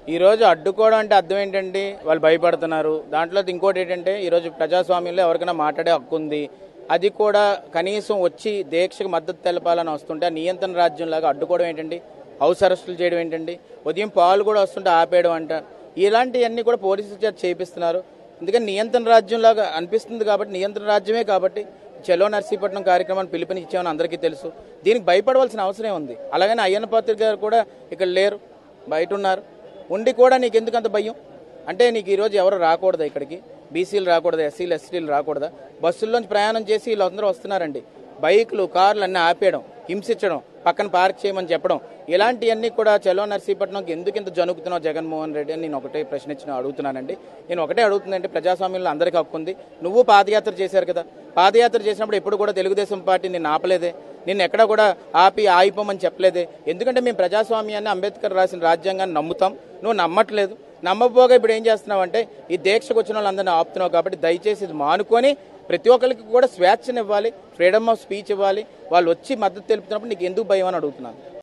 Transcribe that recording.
ఈ రోజు అడ్డుకోవడం అంటే అర్థం ఏంటంటే వాళ్ళు భయపడుతున్నారు దాంట్లో ఇంకోటి ఏంటంటే ఈ రోజు ప్రజాస్వామ్యంలో ఎవరికైనా మాట్లాడే హక్కు ఉంది అది కూడా కనీసం వచ్చి దీక్షకు మద్దతు తెలపాలని వస్తుంటే ఆ నియంత్రణ రాజ్యంలాగా అడ్డుకోవడం ఏంటండి హౌస్ అరెస్టులు చేయడం ఏంటండి ఉదయం పాలు కూడా వస్తుంటే ఆపేయడం అంట ఇలాంటివన్నీ కూడా పోలీసుల చేత చేపిస్తున్నారు ఎందుకంటే నియంత్రణ రాజ్యంలాగా అనిపిస్తుంది కాబట్టి నియంత్రణ రాజ్యమే కాబట్టి చలో నర్సీపట్నం కార్యక్రమాన్ని పిలుపునిచ్చామని అందరికీ తెలుసు దీనికి భయపడవలసిన అవసరం ఉంది అలాగని అయ్యన్న పాత్రి గారు కూడా ఇక్కడ లేరు బయట ఉన్నారు ఉండి కూడా నీకు ఎందుకు అంత భయం అంటే నీకు ఈరోజు ఎవరు రాకూడదా ఇక్కడికి బీసీలు రాకూడదా ఎస్సీలు ఎస్టీలు రాకూడదా బస్సుల్లోంచి ప్రయాణం చేసి వీళ్ళందరూ వస్తున్నారండి బైకులు కార్లు అన్నీ ఆపేయడం హింసించడం పక్కన పార్క్ చేయమని చెప్పడం ఇలాంటివన్నీ కూడా చలో నర్సీపట్నంకి ఎందుకు ఇంత జనుకుతున్నావు జగన్మోహన్ రెడ్డి అని నేను ఒకటే ప్రశ్నించిన అడుగుతున్నానండి నేను ఒకటే అడుగుతుందంటే ప్రజాస్వామ్యంలో అందరికీ హక్కు ఉంది నువ్వు పాదయాత్ర చేశారు కదా పాదయాత్ర చేసినప్పుడు ఎప్పుడు కూడా తెలుగుదేశం పార్టీ నిన్ను ఆపలేదే నిన్ను ఎక్కడ కూడా ఆపి ఆగిపోమని చెప్పలేదే ఎందుకంటే మేము ప్రజాస్వామ్యాన్ని అంబేద్కర్ రాసిన రాజ్యాంగాన్ని నమ్ముతాం నువ్వు నమ్మట్లేదు నమ్మకపోగా ఇప్పుడు ఏం చేస్తున్నావు అంటే ఈ దీక్షకు వచ్చిన వాళ్ళందరినీ ఆపుతున్నావు కాబట్టి దయచేసి ఇది మానుకొని ప్రతి ఒక్కరికి కూడా స్వేచ్ఛనివ్వాలి ఫ్రీడమ్ ఆఫ్ స్పీచ్ ఇవ్వాలి వాళ్ళు వచ్చి మద్దతు తెలుపుతున్నప్పుడు నీకు ఎందుకు భయం అని అడుగుతున్నాను